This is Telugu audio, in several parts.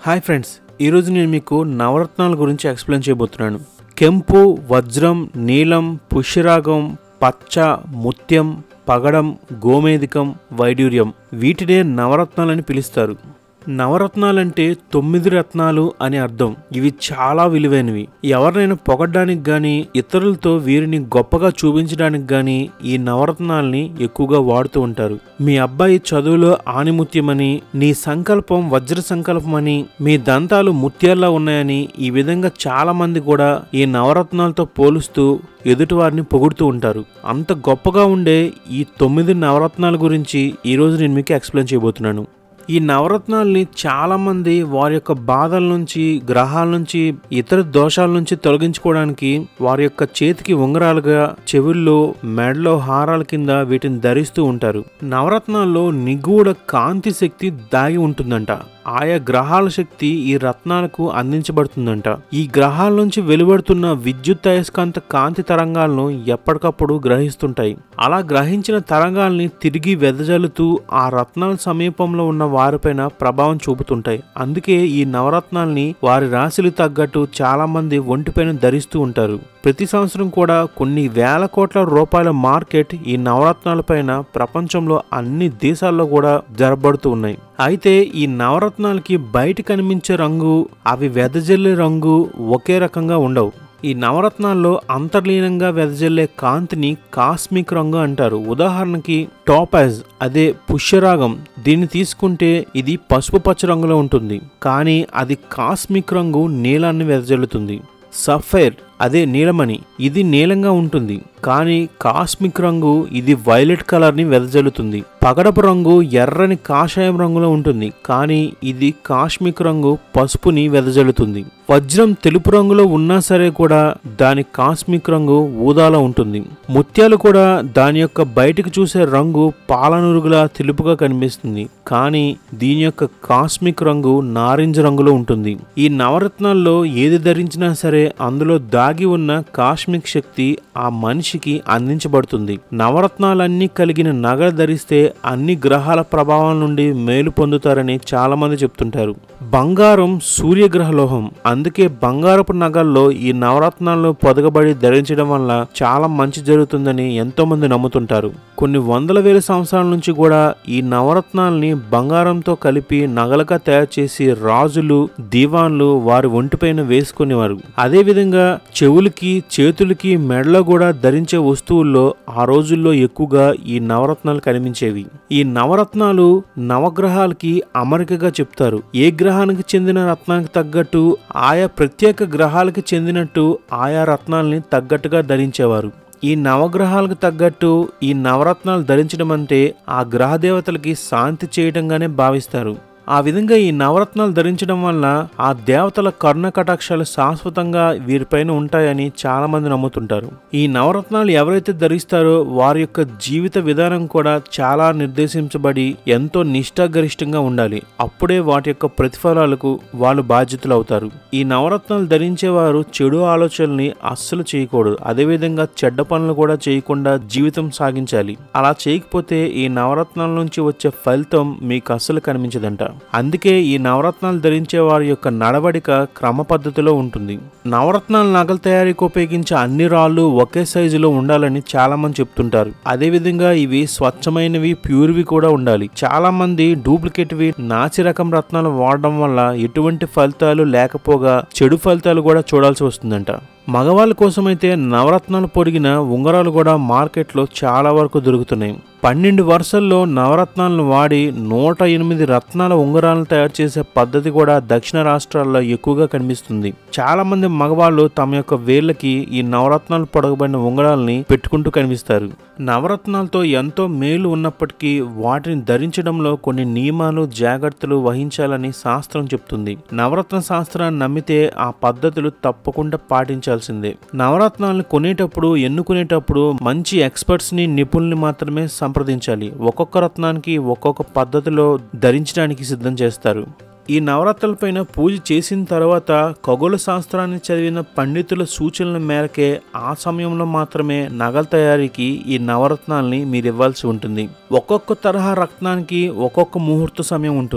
హాయ్ ఫ్రెండ్స్ ఈరోజు నేను మీకు నవరత్నాల గురించి ఎక్స్ప్లెయిన్ చేయబోతున్నాను కెంపు వజ్రం నీలం పుష్యరాగం పచ్చ ముత్యం పగడం గోమేధికం వైడూర్యం వీటినే నవరత్నాలని పిలుస్తారు నవరత్నాలంటే తొమ్మిది రత్నాలు అని అర్థం ఇవి చాలా విలువైనవి ఎవరినైనా పొగడ్డానికి గాని ఇతరులతో వీరిని గొప్పగా చూపించడానికి గాని ఈ నవరత్నాల్ని ఎక్కువగా వాడుతూ ఉంటారు మీ అబ్బాయి చదువులో ఆనిముత్యమని నీ సంకల్పం వజ్ర సంకల్పమని మీ దంతాలు ముత్యాల్లా ఉన్నాయని ఈ విధంగా చాలా మంది కూడా ఈ నవరత్నాలతో పోలుస్తూ ఎదుటివారిని పొగుడుతూ ఉంటారు అంత గొప్పగా ఉండే ఈ తొమ్మిది నవరత్నాల గురించి ఈరోజు నేను మీకు ఎక్స్ప్లెయిన్ చేయబోతున్నాను ఈ నవరత్నాల్ని చాలా మంది వారి యొక్క బాధల నుంచి గ్రహాల నుంచి ఇతర దోషాల నుంచి తొలగించుకోవడానికి వారి యొక్క చేతికి ఉంగరాలుగా చెవుల్లో మెడలో హారాల కింద వీటిని ధరిస్తూ ఉంటారు నవరత్నాల్లో నిగూఢ కాంతి శక్తి దాగి ఉంటుందంట ఆయా గ్రహాల శక్తి ఈ రత్నాలకు అందించబడుతుందంట ఈ గ్రహాల నుంచి వెలువడుతున్న విద్యుత్ అయస్కాంత కాంతి తరంగాలను ఎప్పటికప్పుడు గ్రహిస్తుంటాయి అలా గ్రహించిన తరంగాల్ని తిరిగి వెదజల్లుతూ ఆ రత్నాల సమీపంలో ఉన్న వారిపైన ప్రభావం చూపుతుంటాయి అందుకే ఈ నవరత్నాల్ని వారి రాశిలు తగ్గట్టు చాలా మంది ఒంటిపైన ధరిస్తూ ఉంటారు ప్రతి సంవత్సరం కూడా కొన్ని వేల కోట్ల రూపాయల మార్కెట్ ఈ నవరత్నాలపైన ప్రపంచంలో అన్ని దేశాల్లో కూడా జరబడుతూ ఉన్నాయి అయితే ఈ నవరత్నాలకి బయట కనిపించే రంగు అవి వెదజల్లే రంగు ఒకే రకంగా ఉండవు ఈ నవరత్నాల్లో అంతర్లీనంగా వెదజల్లే కాంతిని కాస్మిక్ రంగు అంటారు ఉదాహరణకి టాపాజ్ అదే పుష్యరాగం దీన్ని తీసుకుంటే ఇది పసుపు పచ్చ రంగులో ఉంటుంది కానీ అది కాస్మిక్ రంగు నీలాన్ని వెదజల్లుతుంది సఫైర్ అదే నీలమణి ఇది నీలంగా ఉంటుంది కానీ కాస్మిక్ రంగు ఇది వైలెట్ కలర్ ని వెదజల్లుతుంది పగడపు రంగు ఎర్రని కాషాయం రంగులో ఉంటుంది కానీ ఇది కాస్మిక్ రంగు పసుపుని వెదజల్లుతుంది వజ్రం తెలుపు రంగులో ఉన్నా సరే కూడా దాని కాస్మిక్ రంగు ఊదాలో ఉంటుంది ముత్యాలు కూడా దాని యొక్క బయటకు చూసే రంగు పాలనురుగులా తెలుపుగా కనిపిస్తుంది కానీ దీని యొక్క కాస్మిక్ రంగు నారింజ రంగులో ఉంటుంది ఈ నవరత్నాల్లో ఏది ధరించినా సరే అందులో దాగి ఉన్న కాస్మిక్ శక్తి ఆ మనిషికి అందించబడుతుంది నవరత్నాలన్నీ కలిగిన నగలు ధరిస్తే అన్ని గ్రహాల ప్రభావం నుండి మేలు పొందుతారని చాలా మంది చెప్తుంటారు బంగారం సూర్యగ్రహ లోహం అందుకే బంగారపు నగల్లో ఈ నవరత్నాలను పొదగబడి ధరించడం వల్ల చాలా మంచి జరుగుతుందని ఎంతో మంది నమ్ముతుంటారు కొన్ని వందల వేల సంవత్సరాల నుంచి కూడా ఈ నవరత్నాల్ని బంగారంతో కలిపి నగలుగా తయారు చేసి రాజులు దీవాన్లు వారి ఒంటిపైన వేసుకునేవారు అదేవిధంగా చెవులకి చేతులకి మెడలో కూడా ధరించే వస్తువుల్లో ఆ రోజుల్లో ఎక్కువగా ఈ నవరత్నాలు కనిపించేవి ఈ నవరత్నాలు నవగ్రహాలకి అమరికగా చెప్తారు ఏ గ్రహానికి చెందిన రత్నానికి తగ్గట్టు ఆయా ప్రత్యేక గ్రహాలకి చెందినట్టు ఆయా రత్నాల్ని తగ్గట్టుగా ధరించేవారు ఈ నవగ్రహాలకు తగ్గట్టు ఈ నవరత్నాలు ధరించడం అంటే ఆ గ్రహ దేవతలకి శాంతి చేయడంగానే భావిస్తారు ఆ విధంగా ఈ నవరత్నాలు ధరించడం వల్ల ఆ దేవతల కర్ణ కటాక్షాలు శాశ్వతంగా వీరిపైన ఉంటాయని చాలా మంది నమ్ముతుంటారు ఈ నవరత్నాలు ఎవరైతే ధరిస్తారో వారి యొక్క జీవిత విధానం కూడా చాలా నిర్దేశించబడి ఎంతో నిష్ఠాగరిష్టంగా ఉండాలి అప్పుడే వాటి యొక్క ప్రతిఫలాలకు వాళ్ళు బాధ్యతలు అవుతారు ఈ నవరత్నాలు ధరించేవారు చెడు ఆలోచనల్ని అస్సలు చేయకూడదు అదేవిధంగా చెడ్డ పనులు కూడా చేయకుండా జీవితం సాగించాలి అలా చేయకపోతే ఈ నవరత్నాల నుంచి వచ్చే ఫలితం మీకు అస్సలు కనిపించదంట అందుకే ఈ నవరత్నాలు ధరించే వారి యొక్క నడవడిక క్రమ పద్ధతిలో ఉంటుంది నవరత్నాల నగల తయారీకి ఉపయోగించే అన్ని రాళ్ళు ఒకే సైజులో ఉండాలని చాలా మంది చెప్తుంటారు అదేవిధంగా ఇవి స్వచ్ఛమైనవి ప్యూర్వి కూడా ఉండాలి చాలా మంది డూప్లికేట్వి నాచి రకం రత్నాలు వాడడం వల్ల ఎటువంటి ఫలితాలు లేకపోగా చెడు ఫలితాలు కూడా చూడాల్సి వస్తుందంట మగవాళ్ళ కోసమైతే నవరత్నాలు పొడిగిన ఉంగరాలు కూడా మార్కెట్లో చాలా వరకు దొరుకుతున్నాయి పన్నెండు వరుసల్లో నవరత్నాలను వాడి నూట ఎనిమిది రత్నాల ఉంగరాలను తయారు చేసే పద్ధతి కూడా దక్షిణ రాష్ట్రాల్లో ఎక్కువగా కనిపిస్తుంది చాలా మంది మగవాళ్ళు తమ యొక్క వేళ్ళకి ఈ నవరత్నాలు పొడగబడిన ఉంగరాలని పెట్టుకుంటూ కనిపిస్తారు నవరత్నాలతో ఎంతో మేలు ఉన్నప్పటికీ వాటిని ధరించడంలో కొన్ని నియమాలు జాగ్రత్తలు వహించాలని శాస్త్రం చెప్తుంది నవరత్న శాస్త్రాన్ని నమ్మితే ఆ పద్ధతులు తప్పకుండా పాటించాల్సిందే నవరత్నాలను కొనేటప్పుడు ఎన్నుకునేటప్పుడు మంచి ఎక్స్పర్ట్స్ ని నిపుణుల్ని మాత్రమే సంప్రదించాలి ఒక్కొక్క రత్నానికి ఒక్కొక్క పద్ధతిలో ధరించడానికి సిద్ధం చేస్తారు ఈ నవరాత్రులపైన పూజ చేసిన తర్వాత ఖగోళ శాస్త్రాన్ని చదివిన పండితుల సూచనల మేరకే ఆ సమయంలో మాత్రమే నగల తయారీకి ఈ నవరత్నాల్ని మీరు ఇవ్వాల్సి ఉంటుంది ఒక్కొక్క తరహా రత్నానికి ఒక్కొక్క ముహూర్త సమయం ఉంటుంది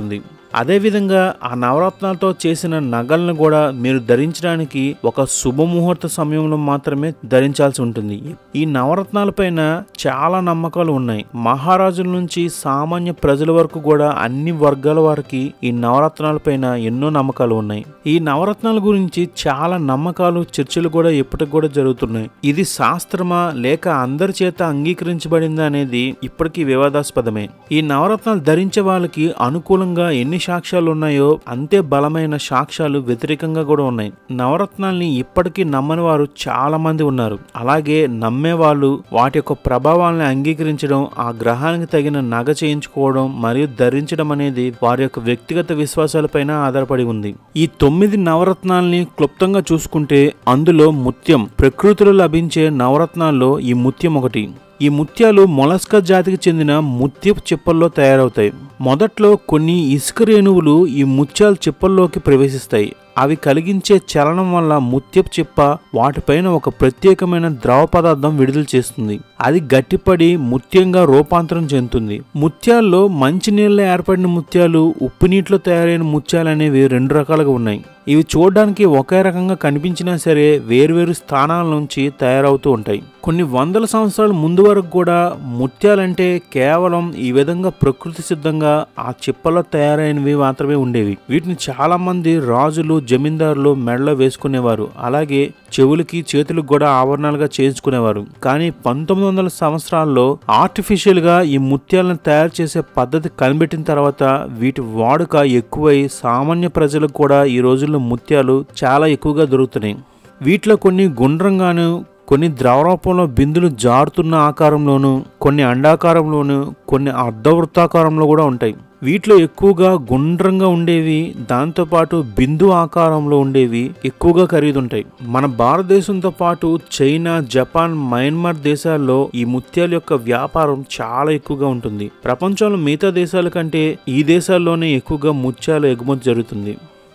అదేవిధంగా ఆ నవరత్నాలతో చేసిన నగలను కూడా మీరు ధరించడానికి ఒక శుభముహూర్త సమయంలో మాత్రమే ధరించాల్సి ఉంటుంది ఈ నవరత్నాలపైన చాలా నమ్మకాలు ఉన్నాయి మహారాజుల నుంచి సామాన్య ప్రజల వరకు కూడా అన్ని వర్గాల వారికి ఈ నవరత్నాలపైన ఎన్నో నమ్మకాలు ఉన్నాయి ఈ నవరత్నాల గురించి చాలా నమ్మకాలు చర్చలు కూడా ఇప్పటికి కూడా జరుగుతున్నాయి ఇది శాస్త్రమా లేక అందరి చేత అంగీకరించబడిందా అనేది ఇప్పటికీ వివాదాస్పదమే ఈ నవరత్నాలు ధరించే వాళ్ళకి అనుకూలంగా ఎన్ని సాక్ష్యాలు ఉన్నాయో అంతే బలమైన సాక్ష్యాలు వ్యతిరేకంగా కూడా ఉన్నాయి నవరత్నాల్ని ఇప్పటికీ నమ్మని వారు చాలా మంది ఉన్నారు అలాగే నమ్మే వాళ్ళు వాటి యొక్క ప్రభావాలను అంగీకరించడం ఆ గ్రహానికి తగిన నగ చేయించుకోవడం మరియు ధరించడం అనేది వారి యొక్క వ్యక్తిగత విశ్వాసాలపైన ఆధారపడి ఉంది ఈ తొమ్మిది నవరత్నాల్ని క్లుప్తంగా చూసుకుంటే అందులో ముత్యం ప్రకృతిలో లభించే నవరత్నాల్లో ఈ ముత్యం ఒకటి ఈ ముత్యాలు మొలస్కా జాతికి చెందిన ముత్యపు చిప్పల్లో తయారవుతాయి మొదట్లో కొన్ని ఇసుక రేణువులు ఈ ముత్యాల చిప్పల్లోకి ప్రవేశిస్తాయి అవి కలిగించే చలనం వల్ల ముత్యపు చిప్ప వాటిపైన ఒక ప్రత్యేకమైన ద్రవ పదార్థం విడుదల చేస్తుంది అది గట్టిపడి ముత్యంగా రూపాంతరం చెందుతుంది ముత్యాల్లో మంచినీళ్ళ ఏర్పడిన ముత్యాలు ఉప్పు నీటిలో తయారైన ముత్యాలు అనేవి రెండు రకాలుగా ఉన్నాయి ఇవి చూడడానికి ఒకే రకంగా కనిపించినా సరే వేర్వేరు స్థానాల నుంచి తయారవుతూ ఉంటాయి కొన్ని వందల సంవత్సరాల ముందు వరకు కూడా ముత్యాలంటే కేవలం ఈ విధంగా ప్రకృతి సిద్ధంగా ఆ చిప్పలో తయారైనవి మాత్రమే ఉండేవి వీటిని చాలా మంది రాజులు జమీందారులు మెడలో వేసుకునేవారు అలాగే చెవులకి చేతులకు కూడా ఆభరణాలుగా చేయించుకునేవారు కానీ పంతొమ్మిది వందల సంవత్సరాల్లో ఆర్టిఫిషియల్ గా ఈ ముత్యాలను తయారు చేసే పద్ధతి కనిపెట్టిన తర్వాత వీటి వాడుక ఎక్కువై సామాన్య ప్రజలకు కూడా ఈ రోజుల్లో ముత్యాలు చాలా ఎక్కువగా దొరుకుతున్నాయి వీటిలో కొన్ని గుండ్రంగాను కొన్ని ద్రవరూపంలో బిందులు జారుతున్న ఆకారంలోను కొన్ని అండాకారంలోను కొన్ని అర్ధవృత్తాకారంలో కూడా ఉంటాయి వీటిలో ఎక్కువగా గుండ్రంగా ఉండేవి దాంతోపాటు బిందు ఆకారంలో ఉండేవి ఎక్కువగా ఖరీదుంటాయి మన భారతదేశంతో పాటు చైనా జపాన్ మయన్మార్ దేశాల్లో ఈ ముత్యాల యొక్క వ్యాపారం చాలా ఎక్కువగా ఉంటుంది ప్రపంచంలో మిగతా దేశాల కంటే ఈ దేశాల్లోనే ఎక్కువగా ముత్యాలు ఎగుమతి జరుగుతుంది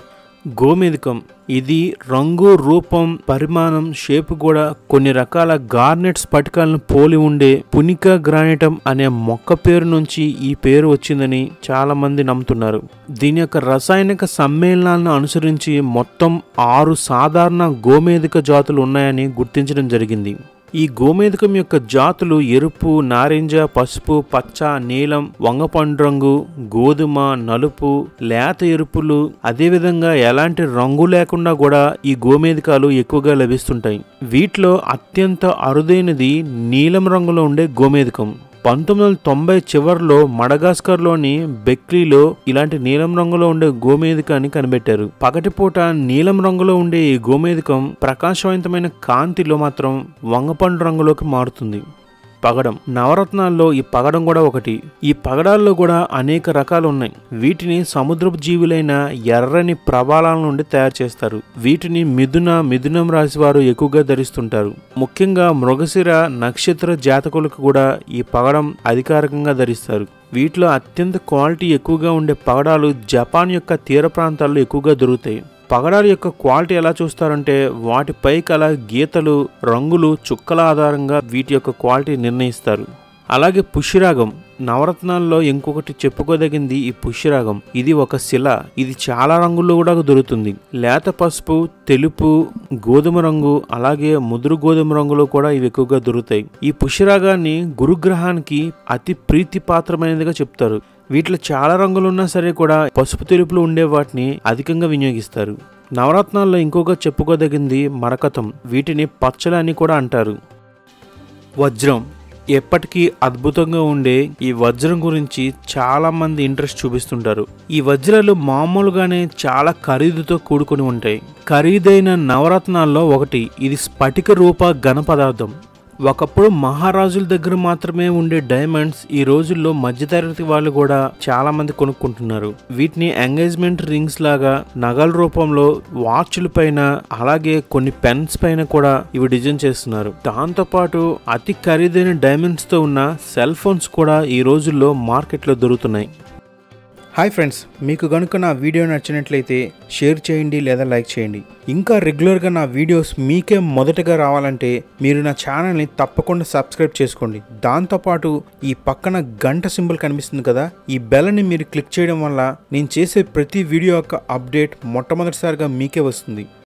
గోమేధికం ఇది రంగు రూపం పరిమాణం షేప్ కూడా కొన్ని రకాల గార్నెట్ స్ఫటికాలను పోలి ఉండే పునిక గ్రానైటం అనే మొక్క పేరు నుంచి ఈ పేరు వచ్చిందని చాలా మంది నమ్ముతున్నారు దీని యొక్క రసాయనిక సమ్మేళనాలను అనుసరించి మొత్తం ఆరు సాధారణ గోమేధిక జాతులు ఉన్నాయని గుర్తించడం జరిగింది ఈ గోమేధికం యొక్క జాతులు ఎరుపు నారింజ పసుపు పచ్చ నీలం వంగపండు రంగు గోధుమ నలుపు లేత ఎరుపులు అదేవిధంగా ఎలాంటి రంగు లేకుండా కూడా ఈ గోమేధికాలు ఎక్కువగా లభిస్తుంటాయి వీటిలో అత్యంత అరుదైనది నీలం రంగులో ఉండే గోమేధికం పంతొమ్మిది వందల తొంభై చివరిలో మడగాస్కర్లోని బెక్లీలో ఇలాంటి నీలం రంగులో ఉండే గోమేధికాన్ని కనిపెట్టారు పగటిపూట నీలం రంగులో ఉండే ఈ గోమేధికం ప్రకాశవంతమైన కాంతిలో మాత్రం వంగపండు రంగులోకి మారుతుంది పగడం నవరత్నాల్లో ఈ పగడం కూడా ఒకటి ఈ పగడాల్లో కూడా అనేక రకాలు ఉన్నాయి వీటిని సముద్రపు జీవులైన ఎర్రని ప్రభావాల నుండి తయారు చేస్తారు వీటిని మిథున మిథునం రాశి వారు ఎక్కువగా ధరిస్తుంటారు ముఖ్యంగా మృగశిర నక్షత్ర జాతకులకు కూడా ఈ పగడం అధికారికంగా ధరిస్తారు వీటిలో అత్యంత క్వాలిటీ ఎక్కువగా ఉండే పగడాలు జపాన్ యొక్క తీర ప్రాంతాల్లో ఎక్కువగా దొరుకుతాయి పగడాల యొక్క క్వాలిటీ ఎలా చూస్తారంటే వాటి పైకి అలా గీతలు రంగులు చుక్కల ఆధారంగా వీటి యొక్క క్వాలిటీ నిర్ణయిస్తారు అలాగే పుష్యరాగం నవరత్నాల్లో ఇంకొకటి చెప్పుకోదగింది ఈ పుష్యరాగం ఇది ఒక శిల ఇది చాలా రంగుల్లో కూడా దొరుకుతుంది లేత పసుపు తెలుపు గోధుమ రంగు అలాగే ముదురు గోధుమ రంగులో కూడా ఇవి ఎక్కువగా దొరుకుతాయి ఈ పుష్యరాగాన్ని గురుగ్రహానికి అతి ప్రీతిపాత్రమైనదిగా చెప్తారు వీటిలో చాలా రంగులు ఉన్నా సరే కూడా పసుపు తెలుపులో ఉండే వాటిని అధికంగా వినియోగిస్తారు నవరత్నాల్లో ఇంకొక చెప్పుకోదగింది మరకతం వీటిని పచ్చలు అని కూడా అంటారు వజ్రం ఎప్పటికీ అద్భుతంగా ఉండే ఈ వజ్రం గురించి చాలా మంది ఇంట్రెస్ట్ చూపిస్తుంటారు ఈ వజ్రాలు మామూలుగానే చాలా ఖరీదుతో కూడుకొని ఉంటాయి ఖరీదైన నవరత్నాల్లో ఒకటి ఇది స్ఫటిక రూప ఘన పదార్థం ఒకప్పుడు మహారాజుల దగ్గర మాత్రమే ఉండే డైమండ్స్ ఈ రోజుల్లో మధ్యతరగతి వాళ్ళు కూడా చాలా మంది కొనుక్కుంటున్నారు వీటిని ఎంగేజ్మెంట్ రింగ్స్ లాగా నగల రూపంలో వాచ్ల పైన అలాగే కొన్ని పెన్స్ పైన కూడా ఇవి డిజైన్ చేస్తున్నారు దాంతో పాటు అతి ఖరీదైన డైమండ్స్ తో ఉన్న సెల్ ఫోన్స్ కూడా ఈ రోజుల్లో మార్కెట్లో దొరుకుతున్నాయి హాయ్ ఫ్రెండ్స్ మీకు కనుక నా వీడియో నచ్చినట్లయితే షేర్ చేయండి లేదా లైక్ చేయండి ఇంకా రెగ్యులర్గా నా వీడియోస్ మీకే మొదటగా రావాలంటే మీరు నా ఛానల్ని తప్పకుండా సబ్స్క్రైబ్ చేసుకోండి దాంతోపాటు ఈ పక్కన గంట సింబల్ కనిపిస్తుంది కదా ఈ బెల్ని మీరు క్లిక్ చేయడం వల్ల నేను చేసే ప్రతి వీడియో యొక్క అప్డేట్ మొట్టమొదటిసారిగా మీకే వస్తుంది